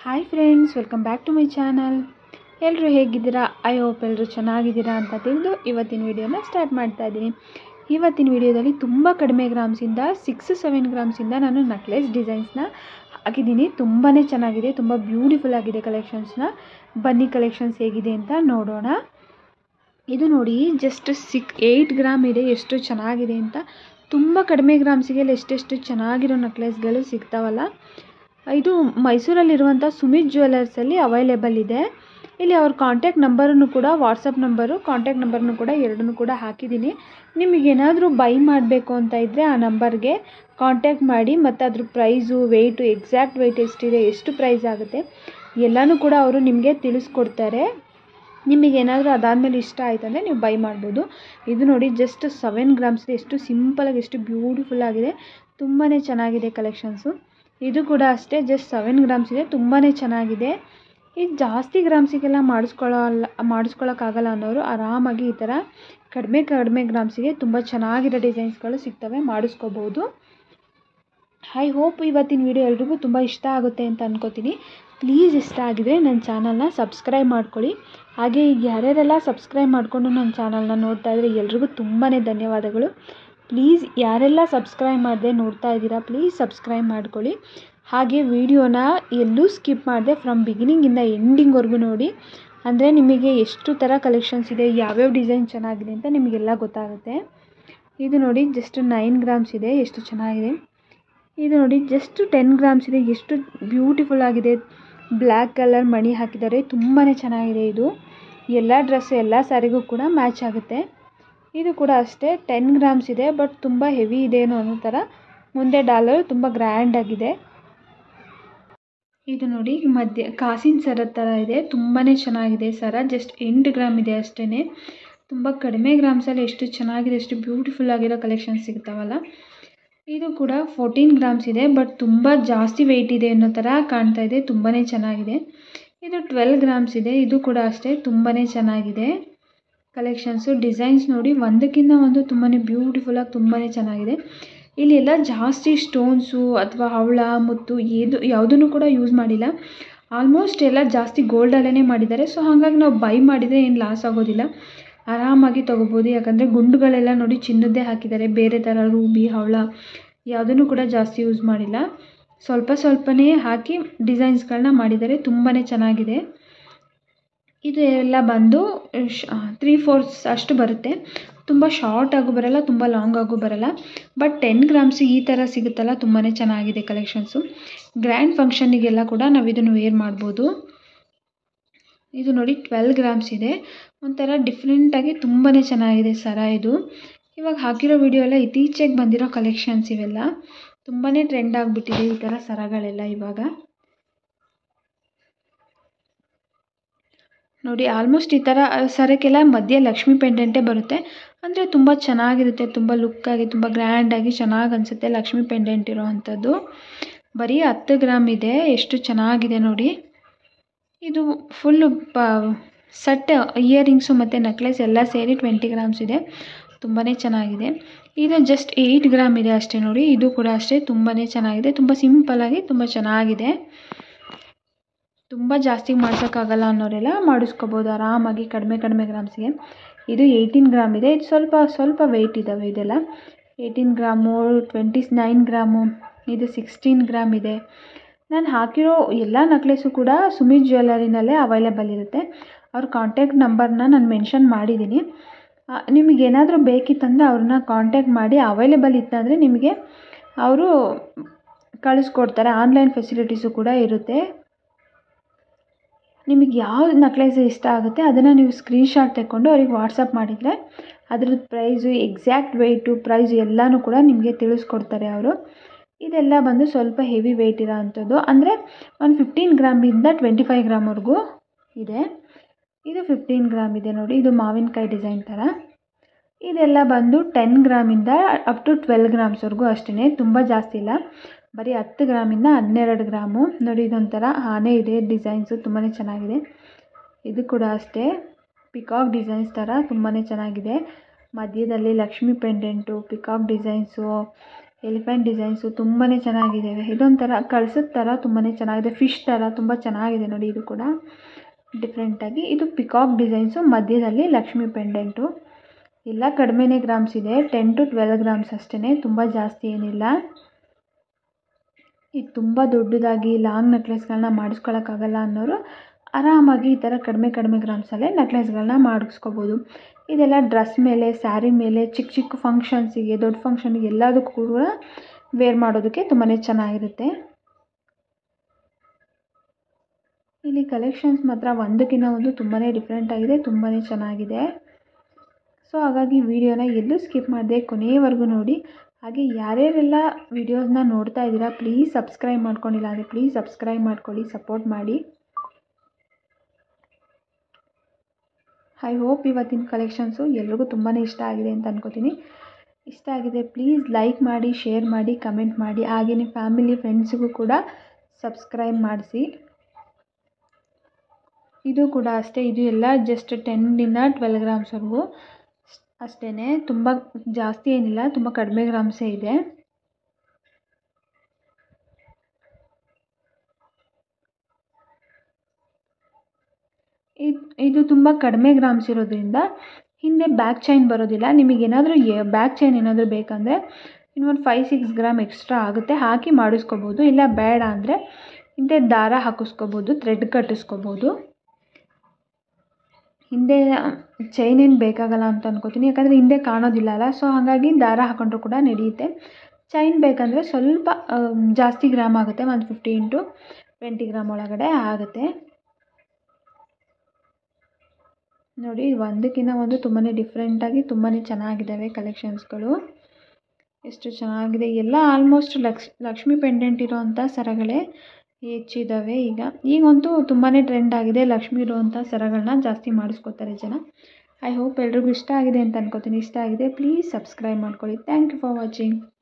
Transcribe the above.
hi friends welcome back to my channel ಎಲ್ಲರೂ ಹೇಗಿದ್ದೀರಾ I hope ಎಲ್ಲರೂ ಚೆನ್ನಾಗಿದ್ದೀರಾ ಅಂತ ತಿಳಿದು ಇವತ್ತಿನ ವಿಡಿಯೋನ ಸ್ಟಾರ್ಟ್ ಮಾಡ್ತಾ ಇದ್ದೀನಿ ಇವತ್ತಿನ ವಿಡಿಯೋದಲ್ಲಿ ತುಂಬ ಕಡಿಮೆ ಗ್ರಾಮ್ಸಿಂದ ಸಿಕ್ಸ್ ಸೆವೆನ್ ಗ್ರಾಮ್ಸಿಂದ ನಾನು ನಕ್ಲೆಸ್ ಡಿಸೈನ್ಸ್ನ ಹಾಕಿದ್ದೀನಿ ತುಂಬಾ ಚೆನ್ನಾಗಿದೆ ತುಂಬ ಬ್ಯೂಟಿಫುಲ್ ಆಗಿದೆ ಕಲೆಕ್ಷನ್ಸ್ನ ಬನ್ನಿ ಕಲೆಕ್ಷನ್ಸ್ ಹೇಗಿದೆ ಅಂತ ನೋಡೋಣ ಇದು ನೋಡಿ ಜಸ್ಟ್ ಸಿಕ್ ಏಯ್ಟ್ ಗ್ರಾಮ್ ಇದೆ ಎಷ್ಟು ಚೆನ್ನಾಗಿದೆ ಅಂತ ತುಂಬ ಕಡಿಮೆ ಗ್ರಾಮ್ಸಿಗೆ ಎಷ್ಟೆಷ್ಟು ಚೆನ್ನಾಗಿರೋ ನೆಕ್ಲೆಸ್ಗಳು ಸಿಗ್ತಾವಲ್ಲ ಇದು ಮೈಸೂರಲ್ಲಿರುವಂಥ ಸುಮಿತ್ ಜ್ಯುವೆಲರ್ಸಲ್ಲಿ ಅವೈಲೇಬಲ್ ಇದೆ ಇಲ್ಲಿ ಅವ್ರ ಕಾಂಟ್ಯಾಕ್ಟ್ ನಂಬರನ್ನು ಕೂಡ ವಾಟ್ಸಪ್ ನಂಬರು ಕಾಂಟ್ಯಾಕ್ಟ್ ನಂಬರ್ನು ಕೂಡ ಎರಡನ್ನೂ ಕೂಡ ಹಾಕಿದ್ದೀನಿ ನಿಮಗೇನಾದರೂ ಬೈ ಮಾಡಬೇಕು ಅಂತ ಇದ್ದರೆ ಆ ನಂಬರ್ಗೆ ಕಾಂಟ್ಯಾಕ್ಟ್ ಮಾಡಿ ಮತ್ತು ಅದ್ರ ಪ್ರೈಸು ವೆಯ್ಟು ಎಕ್ಸಾಕ್ಟ್ ವೆಯ್ಟ್ ಎಷ್ಟಿದೆ ಎಷ್ಟು ಪ್ರೈಸ್ ಆಗುತ್ತೆ ಎಲ್ಲನೂ ಕೂಡ ಅವರು ನಿಮಗೆ ತಿಳಿಸ್ಕೊಡ್ತಾರೆ ನಿಮಗೇನಾದರೂ ಅದಾದಮೇಲೆ ಇಷ್ಟ ಆಯ್ತಂದರೆ ನೀವು ಬೈ ಮಾಡ್ಬೋದು ಇದು ನೋಡಿ ಜಸ್ಟ್ ಸೆವೆನ್ ಗ್ರಾಮ್ಸ್ ಇದೆ ಎಷ್ಟು ಸಿಂಪಲಾಗಿ ಎಷ್ಟು ಬ್ಯೂಟಿಫುಲ್ ಆಗಿದೆ ತುಂಬಾ ಚೆನ್ನಾಗಿದೆ ಕಲೆಕ್ಷನ್ಸು ಇದು ಕೂಡ ಅಷ್ಟೇ ಜಸ್ಟ್ ಸೆವೆನ್ ಗ್ರಾಮ್ಸ್ ಇದೆ ತುಂಬಾ ಚೆನ್ನಾಗಿದೆ ಇದು ಜಾಸ್ತಿ ಗ್ರಾಮ್ಸಿಗೆಲ್ಲ ಮಾಡಿಸ್ಕೊಳ್ಳಲ್ಲ ಮಾಡಿಸ್ಕೊಳ್ಳೋಕ್ಕಾಗಲ್ಲ ಅನ್ನೋರು ಆರಾಮಾಗಿ ಈ ಥರ ಕಡಿಮೆ ಕಡಿಮೆ ಗ್ರಾಮ್ಸಿಗೆ ತುಂಬ ಚೆನ್ನಾಗಿರೋ ಡಿಸೈನ್ಸ್ಗಳು ಸಿಗ್ತವೆ ಮಾಡಿಸ್ಕೋಬೋದು ಐ ಹೋಪ್ ಇವತ್ತಿನ ವಿಡಿಯೋ ಎಲ್ರಿಗೂ ತುಂಬ ಇಷ್ಟ ಆಗುತ್ತೆ ಅಂತ ಅನ್ಕೋತೀನಿ ಪ್ಲೀಸ್ ಇಷ್ಟ ಆಗಿದರೆ ನನ್ನ ಚಾನಲ್ನ ಸಬ್ಸ್ಕ್ರೈಬ್ ಮಾಡ್ಕೊಳ್ಳಿ ಹಾಗೆ ಈಗ ಯಾರ್ಯಾರೆಲ್ಲ ಸಬ್ಸ್ಕ್ರೈಬ್ ಮಾಡಿಕೊಂಡು ನನ್ನ ಚಾನಲ್ನ ನೋಡ್ತಾ ಇದ್ದರೆ ಎಲ್ರಿಗೂ ತುಂಬಾ ಧನ್ಯವಾದಗಳು ಪ್ಲೀಸ್ ಯಾರೆಲ್ಲ ಸಬ್ಸ್ಕ್ರೈಬ್ ಮಾಡದೆ ನೋಡ್ತಾ ಇದ್ದೀರಾ ಪ್ಲೀಸ್ ಸಬ್ಸ್ಕ್ರೈಬ್ ಮಾಡ್ಕೊಳ್ಳಿ ಹಾಗೆ ವಿಡಿಯೋನ ಎಲ್ಲೂ ಸ್ಕಿಪ್ ಮಾಡದೆ ಫ್ರಮ್ ಬಿಗಿನಿಂಗಿಂದ ಎಂಡಿಂಗ್ವರೆಗೂ ನೋಡಿ ಅಂದರೆ ನಿಮಗೆ ಎಷ್ಟು ಥರ ಕಲೆಕ್ಷನ್ಸ್ ಇದೆ ಯಾವ್ಯಾವ ಡಿಸೈನ್ ಚೆನ್ನಾಗಿದೆ ಅಂತ ನಿಮಗೆಲ್ಲ ಗೊತ್ತಾಗುತ್ತೆ ಇದು ನೋಡಿ ಜಸ್ಟ್ ನೈನ್ ಗ್ರಾಮ್ಸ್ ಇದೆ ಎಷ್ಟು ಚೆನ್ನಾಗಿದೆ ಇದು ನೋಡಿ ಜಸ್ಟ್ ಟೆನ್ ಗ್ರಾಮ್ಸ್ ಇದೆ ಎಷ್ಟು ಬ್ಯೂಟಿಫುಲ್ ಆಗಿದೆ ಬ್ಲ್ಯಾಕ್ ಕಲರ್ ಮಣಿ ಹಾಕಿದ್ದಾರೆ ತುಂಬಾ ಚೆನ್ನಾಗಿದೆ ಇದು ಎಲ್ಲ ಡ್ರೆಸ್ ಎಲ್ಲ ಸ್ಯಾರಿಗೂ ಕೂಡ ಮ್ಯಾಚ್ ಆಗುತ್ತೆ ಇದು ಕೂಡ ಅಷ್ಟೇ ಟೆನ್ ಗ್ರಾಮ್ಸ್ ಇದೆ ಬಟ್ ತುಂಬ ಹೆವಿ ಇದೆ ಏನೋ ಅನ್ನೋ ಥರ ಮುಂದೆ ಡಾಲರ್ ತುಂಬ ಗ್ರ್ಯಾಂಡ್ ಆಗಿದೆ ಇದು ನೋಡಿ ಮಧ್ಯ ಕಾಸಿನ ಸರ ಥರ ಇದೆ ತುಂಬಾ ಚೆನ್ನಾಗಿದೆ ಸರ ಜಸ್ಟ್ ಎಂಟು ಗ್ರಾಮ್ ಇದೆ ಅಷ್ಟೇ ತುಂಬ ಕಡಿಮೆ ಗ್ರಾಮ್ಸಲ್ಲಿ ಎಷ್ಟು ಚೆನ್ನಾಗಿದೆ ಎಷ್ಟು ಬ್ಯೂಟಿಫುಲ್ ಆಗಿರೋ ಕಲೆಕ್ಷನ್ ಸಿಗ್ತಾವಲ್ಲ ಇದು ಕೂಡ ಫೋರ್ಟೀನ್ ಗ್ರಾಮ್ಸ್ ಇದೆ ಬಟ್ ತುಂಬ ಜಾಸ್ತಿ ವೆಯ್ಟ್ ಇದೆ ಅನ್ನೋ ಥರ ಕಾಣ್ತಾ ಇದೆ ತುಂಬಾ ಚೆನ್ನಾಗಿದೆ ಇದು ಟ್ವೆಲ್ ಗ್ರಾಮ್ಸ್ ಇದೆ ಇದು ಕೂಡ ಅಷ್ಟೇ ತುಂಬಾ ಚೆನ್ನಾಗಿದೆ ಕಲೆಕ್ಷನ್ಸು ಡಿಸೈನ್ಸ್ ನೋಡಿ ಒಂದಕ್ಕಿಂತ ಒಂದು ತುಂಬಾ ಬ್ಯೂಟಿಫುಲ್ಲಾಗಿ ತುಂಬಾ ಚೆನ್ನಾಗಿದೆ ಇಲ್ಲಿ ಎಲ್ಲ ಜಾಸ್ತಿ ಸ್ಟೋನ್ಸು ಅಥವಾ ಹವಳ ಮುತ್ತು ಏದು ಯಾವುದನ್ನು ಕೂಡ ಯೂಸ್ ಮಾಡಿಲ್ಲ ಆಲ್ಮೋಸ್ಟ್ ಎಲ್ಲ ಜಾಸ್ತಿ ಗೋಲ್ಡಲ್ಲೇ ಮಾಡಿದ್ದಾರೆ ಸೊ ಹಾಗಾಗಿ ನಾವು ಬೈ ಮಾಡಿದರೆ ಏನು ಲಾಸ್ ಆಗೋದಿಲ್ಲ ಆರಾಮಾಗಿ ತೊಗೋಬೋದು ಯಾಕಂದರೆ ಗುಂಡುಗಳೆಲ್ಲ ನೋಡಿ ಚಿನ್ನದ್ದೇ ಹಾಕಿದ್ದಾರೆ ಬೇರೆ ಥರ ರೂಬಿ ಹವಳ ಯಾವುದನ್ನು ಕೂಡ ಜಾಸ್ತಿ ಯೂಸ್ ಮಾಡಿಲ್ಲ ಸ್ವಲ್ಪ ಸ್ವಲ್ಪನೇ ಹಾಕಿ ಡಿಸೈನ್ಸ್ಗಳನ್ನ ಮಾಡಿದ್ದಾರೆ ತುಂಬಾ ಚೆನ್ನಾಗಿದೆ ಇದು ಎಲ್ಲ ಬಂದು ತ್ರೀ ಫೋರ್ತ್ಸ್ ಅಷ್ಟು ಬರುತ್ತೆ ತುಂಬ ಶಾರ್ಟ್ ಆಗು ಬರಲ್ಲ ತುಂಬ ಲಾಂಗ್ ಆಗು ಬರಲ್ಲ ಬಟ್ ಟೆನ್ ಗ್ರಾಮ್ಸಿಗೆ ಈ ಥರ ಸಿಗುತ್ತಲ್ಲ ತುಂಬಾ ಚೆನ್ನಾಗಿದೆ ಕಲೆಕ್ಷನ್ಸು ಗ್ರ್ಯಾಂಡ್ ಫಂಕ್ಷನಿಗೆಲ್ಲ ಕೂಡ ನಾವು ಇದನ್ನು ವೇರ್ ಮಾಡ್ಬೋದು ಇದು ನೋಡಿ ಟ್ವೆಲ್ ಗ್ರಾಮ್ಸ್ ಇದೆ ಒಂಥರ ಡಿಫ್ರೆಂಟಾಗಿ ತುಂಬಾ ಚೆನ್ನಾಗಿದೆ ಸರ ಇದು ಇವಾಗ ಹಾಕಿರೋ ವಿಡಿಯೋ ಎಲ್ಲ ಇತ್ತೀಚೆಗೆ ಬಂದಿರೋ ಕಲೆಕ್ಷನ್ಸ್ ಇವೆಲ್ಲ ತುಂಬಾ ಟ್ರೆಂಡ್ ಆಗಿಬಿಟ್ಟಿದೆ ಈ ಥರ ಸರಗಳೆಲ್ಲ ಇವಾಗ ನೋಡಿ ಆಲ್ಮೋಸ್ಟ್ ಈ ಥರ ಸರಕ್ಕೆಲ್ಲ ಮಧ್ಯೆ ಲಕ್ಷ್ಮಿ ಪೆಂಡೆಂಟೇ ಬರುತ್ತೆ ಅಂದರೆ ತುಂಬ ಚೆನ್ನಾಗಿರುತ್ತೆ ತುಂಬ ಲುಕ್ಕಾಗಿ ತುಂಬ ಗ್ರ್ಯಾಂಡಾಗಿ ಚೆನ್ನಾಗಿ ಅನಿಸುತ್ತೆ ಲಕ್ಷ್ಮಿ ಪೆಂಡೆಂಟ್ ಇರೋ ಅಂಥದ್ದು ಬರೀ ಹತ್ತು ಗ್ರಾಮ್ ಇದೆ ಎಷ್ಟು ಚೆನ್ನಾಗಿದೆ ನೋಡಿ ಇದು ಫುಲ್ಲು ಪ ಸೆಟ್ ಇಯರಿಂಗ್ಸು ಮತ್ತು ನೆಕ್ಲೆಸ್ ಎಲ್ಲ ಸೇರಿ ಟ್ವೆಂಟಿ ಗ್ರಾಮ್ಸ್ ಇದೆ ತುಂಬಾ ಚೆನ್ನಾಗಿದೆ ಇದು ಜಸ್ಟ್ ಏಯ್ಟ್ ಗ್ರಾಮ್ ಇದೆ ಅಷ್ಟೇ ನೋಡಿ ಇದು ಕೂಡ ಅಷ್ಟೇ ತುಂಬಾ ಚೆನ್ನಾಗಿದೆ ತುಂಬ ಸಿಂಪಲ್ಲಾಗಿ ತುಂಬ ಚೆನ್ನಾಗಿದೆ ತುಂಬ ಜಾಸ್ತಿ ಮಾಡ್ಸೋಕ್ಕಾಗಲ್ಲ ಅನ್ನೋರೆಲ್ಲ ಮಾಡಿಸ್ಕೋಬೋದು ಆರಾಮಾಗಿ ಕಡಿಮೆ ಕಡಿಮೆ ಗ್ರಾಮ್ಸ್ಗೆ ಇದು ಏಯ್ಟೀನ್ ಗ್ರಾಮ್ ಇದೆ ಇದು ಸ್ವಲ್ಪ ಸ್ವಲ್ಪ ವೆಯ್ಟ್ ಇದ್ದಾವೆ ಇದೆಲ್ಲ eighteen gram twenty nine gram ಇದು ಸಿಕ್ಸ್ಟೀನ್ ಗ್ರಾಮ್ ಇದೆ ನಾನು ಹಾಕಿರೋ ಎಲ್ಲ ನಕ್ಲೆಸು ಕೂಡ ಸುಮಿತ್ ಜ್ಯುವೆಲರಿನಲ್ಲೇ ಅವೈಲೇಬಲ್ ಇರುತ್ತೆ ಅವ್ರ ಕಾಂಟ್ಯಾಕ್ಟ್ ನಂಬರ್ನ ನಾನು ಮೆನ್ಷನ್ ಮಾಡಿದ್ದೀನಿ ನಿಮಗೇನಾದರೂ ಬೇಕಿತ್ತಂದರೆ ಅವ್ರನ್ನ ಕಾಂಟ್ಯಾಕ್ಟ್ ಮಾಡಿ ಅವೈಲೇಬಲ್ ಇತ್ತಂದರೆ ನಿಮಗೆ ಅವರು ಕಳಿಸ್ಕೊಡ್ತಾರೆ ಆನ್ಲೈನ್ ಫೆಸಿಲಿಟೀಸು ಕೂಡ ಇರುತ್ತೆ ನಿಮಗೆ ಯಾವ ನಕ್ಲೆಸ್ ಇಷ್ಟ ಆಗುತ್ತೆ ಅದನ್ನು ನೀವು ಸ್ಕ್ರೀನ್ಶಾಟ್ ತೆಕ್ಕೊಂಡು ಅವ್ರಿಗೆ ವಾಟ್ಸಪ್ ಮಾಡಿದರೆ ಅದ್ರದ್ದು ಪ್ರೈಸು ಎಕ್ಸಾಕ್ಟ್ ವೆಯ್ಟು ಪ್ರೈಸು ಎಲ್ಲನೂ ಕೂಡ ನಿಮಗೆ ತಿಳಿಸ್ಕೊಡ್ತಾರೆ ಅವರು ಇದೆಲ್ಲ ಬಂದು ಸ್ವಲ್ಪ ಹೆವಿ ವೆಯ್ಟ್ ಇರೋ ಅಂಥದ್ದು ಅಂದರೆ ಒಂದು ಫಿಫ್ಟೀನ್ ಗ್ರಾಮಿಂದ ಟ್ವೆಂಟಿ ಫೈವ್ ಗ್ರಾಮ್ವರೆಗೂ ಇದೆ ಇದು ಫಿಫ್ಟೀನ್ ಗ್ರಾಮ್ ಇದೆ ನೋಡಿ ಇದು ಮಾವಿನಕಾಯಿ ಡಿಸೈನ್ ಥರ ಇದೆಲ್ಲ ಬಂದು ಟೆನ್ ಗ್ರಾಮಿಂದ ಅಪ್ ಟು ಟ್ವೆಲ್ ಗ್ರಾಮ್ಸ್ವರೆಗೂ ಅಷ್ಟೇ ತುಂಬ ಜಾಸ್ತಿ ಇಲ್ಲ ಬರೀ ಹತ್ತು ಗ್ರಾಮಿಂದ ಹನ್ನೆರಡು ಗ್ರಾಮು ನೋಡಿ ಇದೊಂಥರ ಆನೆ ಇದೆ ಡಿಸೈನ್ಸು ತುಂಬಾ ಚೆನ್ನಾಗಿದೆ ಇದು ಕೂಡ ಅಷ್ಟೇ ಪಿಕಾಕ್ ಡಿಸೈನ್ಸ್ ಥರ ತುಂಬಾ ಚೆನ್ನಾಗಿದೆ ಮಧ್ಯದಲ್ಲಿ Lakshmi pendant peacock designs elephant designs ತುಂಬಾ ಚೆನ್ನಾಗಿದ್ದಾವೆ ಇದೊಂಥರ ಕಳ್ಸದ ಥರ ತುಂಬಾ ಚೆನ್ನಾಗಿದೆ ಫಿಶ್ ಥರ ತುಂಬ ಚೆನ್ನಾಗಿದೆ ನೋಡಿ ಇದು ಕೂಡ ಡಿಫ್ರೆಂಟಾಗಿ ಇದು ಪಿಕಾಕ್ ಡಿಸೈನ್ಸು ಮಧ್ಯದಲ್ಲಿ ಲಕ್ಷ್ಮಿ ಪೆಂಡೆಂಟು ಎಲ್ಲ ಕಡಿಮೆನೇ ಗ್ರಾಮ್ಸ್ ಇದೆ ಟೆನ್ ಟು ಟ್ವೆಲ್ ಗ್ರಾಮ್ಸ್ ಅಷ್ಟೇ ತುಂಬ ಜಾಸ್ತಿ ಏನಿಲ್ಲ ಇದು ತುಂಬ ದೊಡ್ಡದಾಗಿ ಲಾಂಗ್ ನೆಕ್ಲೆಸ್ಗಳನ್ನ ಮಾಡಿಸ್ಕೊಳಕ್ಕಾಗಲ್ಲ ಅನ್ನೋರು ಆರಾಮಾಗಿ ಈ ಥರ ಕಡಿಮೆ ಕಡಿಮೆ ಗ್ರಾಮ್ಸಲ್ಲೇ ನೆಕ್ಲೆಸ್ಗಳನ್ನ ಮಾಡಿಸ್ಕೋಬೋದು ಇದೆಲ್ಲ ಡ್ರೆಸ್ ಮೇಲೆ ಸ್ಯಾರಿ ಮೇಲೆ ಚಿಕ್ಕ ಚಿಕ್ಕ ಫಂಕ್ಷನ್ಸಿಗೆ ದೊಡ್ಡ ಫಂಕ್ಷನ್ಗೆ ಎಲ್ಲದಕ್ಕೂ ಕೂಡ ವೇರ್ ಮಾಡೋದಕ್ಕೆ ತುಂಬಾ ಚೆನ್ನಾಗಿರುತ್ತೆ ಇಲ್ಲಿ ಕಲೆಕ್ಷನ್ಸ್ ಮಾತ್ರ ಒಂದಕ್ಕಿಂತ ಒಂದು ತುಂಬಾ ಡಿಫ್ರೆಂಟ್ ಆಗಿದೆ ತುಂಬಾ ಚೆನ್ನಾಗಿದೆ ಸೊ ಹಾಗಾಗಿ ವಿಡಿಯೋನ ಎಲ್ಲೂ ಸ್ಕಿಪ್ ಮಾಡಿದೆ ಕೊನೆಯವರೆಗೂ ನೋಡಿ ಹಾಗೆ ಯಾರ್ಯಾರೆಲ್ಲ ವಿಡಿಯೋಸ್ನ ನೋಡ್ತಾ ಇದ್ದೀರಾ ಪ್ಲೀಸ್ ಸಬ್ಸ್ಕ್ರೈಬ್ ಮಾಡ್ಕೊಂಡಿಲ್ಲ ಅಂದರೆ ಪ್ಲೀಸ್ ಸಬ್ಸ್ಕ್ರೈಬ್ ಮಾಡ್ಕೊಳ್ಳಿ ಸಪೋರ್ಟ್ ಮಾಡಿ ಐ ಹೋಪ್ ಇವತ್ತಿನ ಕಲೆಕ್ಷನ್ಸು ಎಲ್ರಿಗೂ ತುಂಬಾ ಇಷ್ಟ ಆಗಿದೆ ಅಂತ ಅನ್ಕೋತೀನಿ ಇಷ್ಟ ಆಗಿದೆ ಪ್ಲೀಸ್ ಲೈಕ್ ಮಾಡಿ ಶೇರ್ ಮಾಡಿ ಕಮೆಂಟ್ ಮಾಡಿ ಹಾಗೆ ನಿಮ್ಮ ಫ್ಯಾಮಿಲಿ ಫ್ರೆಂಡ್ಸಿಗೂ ಕೂಡ ಸಬ್ಸ್ಕ್ರೈಬ್ ಮಾಡಿಸಿ ಇದು ಕೂಡ ಅಷ್ಟೇ ಇದು ಎಲ್ಲ ಜಸ್ಟ್ ಟೆನ್ನಿಂದ ಟ್ವೆಲ್ ಗ್ರಾಮ್ಸ್ವರೆಗೂ ಅಷ್ಟೇ ತುಂಬ ಜಾಸ್ತಿ ಏನಿಲ್ಲ ತುಂಬ ಕಡಿಮೆ ಗ್ರಾಮ್ಸೇ ಇದೆ ಇದು ತುಂಬ ಕಡಿಮೆ ಗ್ರಾಮ್ಸ್ ಇರೋದ್ರಿಂದ ಹಿಂದೆ ಬ್ಯಾಕ್ ಚೈನ್ ಬರೋದಿಲ್ಲ ನಿಮಗೇನಾದರೂ ಬ್ಯಾಕ್ ಚೈನ್ ಏನಾದರೂ ಬೇಕಂದರೆ ಇನ್ನೊಂದು ಫೈವ್ ಸಿಕ್ಸ್ ಗ್ರಾಮ್ ಎಕ್ಸ್ಟ್ರಾ ಆಗುತ್ತೆ ಹಾಕಿ ಮಾಡಿಸ್ಕೋಬೋದು ಇಲ್ಲ ಬೇಡ ಅಂದರೆ ಹಿಂದೆ ದಾರ ಹಾಕಿಸ್ಕೋಬೋದು ಥ್ರೆಡ್ ಕಟ್ಟಿಸ್ಕೋಬೋದು ಹಿಂದೆ ಚೈನ್ ಏನು ಬೇಕಾಗಲ್ಲ ಅಂತ ಅನ್ಕೋತೀನಿ ಯಾಕಂದರೆ ಹಿಂದೆ ಕಾಣೋದಿಲ್ಲ ಅಲ್ಲ ಸೊ ಹಾಗಾಗಿ ದಾರ ಹಾಕೊಂಡ್ರು ಕೂಡ ನಡೆಯುತ್ತೆ ಚೈನ್ ಬೇಕಂದರೆ ಸ್ವಲ್ಪ ಜಾಸ್ತಿ ಗ್ರಾಮ್ ಆಗುತ್ತೆ ಒಂದು ಫಿಫ್ಟೀನ್ ಟು ಟ್ವೆಂಟಿ ಗ್ರಾಮ್ ಒಳಗಡೆ ಆಗುತ್ತೆ ನೋಡಿ ಒಂದಕ್ಕಿಂತ ಒಂದು ತುಂಬಾ ಡಿಫ್ರೆಂಟಾಗಿ ತುಂಬಾ ಚೆನ್ನಾಗಿದ್ದಾವೆ ಕಲೆಕ್ಷನ್ಸ್ಗಳು ಎಷ್ಟು ಚೆನ್ನಾಗಿದೆ ಎಲ್ಲ ಆಲ್ಮೋಸ್ಟ್ ಲಕ್ಸ್ ಲಕ್ಷ್ಮಿ ಪೆಂಡೆಂಟ್ ಇರೋವಂಥ ಸರಗಳೇ ಹೆಚ್ಚಿದ್ದಾವೆ ಈಗ ಈಗಂತೂ ತುಂಬಾ ಟ್ರೆಂಡ್ ಆಗಿದೆ ಲಕ್ಷ್ಮಿ ಇರುವಂಥ ಸರಗಳನ್ನ ಜಾಸ್ತಿ ಮಾಡಿಸ್ಕೋತಾರೆ ಜನ ಐ ಹೋಪ್ ಎಲ್ರಿಗೂ ಇಷ್ಟ ಆಗಿದೆ ಅಂತ ಅನ್ಕೋತೀನಿ ಇಷ್ಟ ಆಗಿದೆ ಪ್ಲೀಸ್ ಸಬ್ಸ್ಕ್ರೈಬ್ ಮಾಡ್ಕೊಳ್ಳಿ ಥ್ಯಾಂಕ್ ಯು ಫಾರ್ ವಾಚಿಂಗ್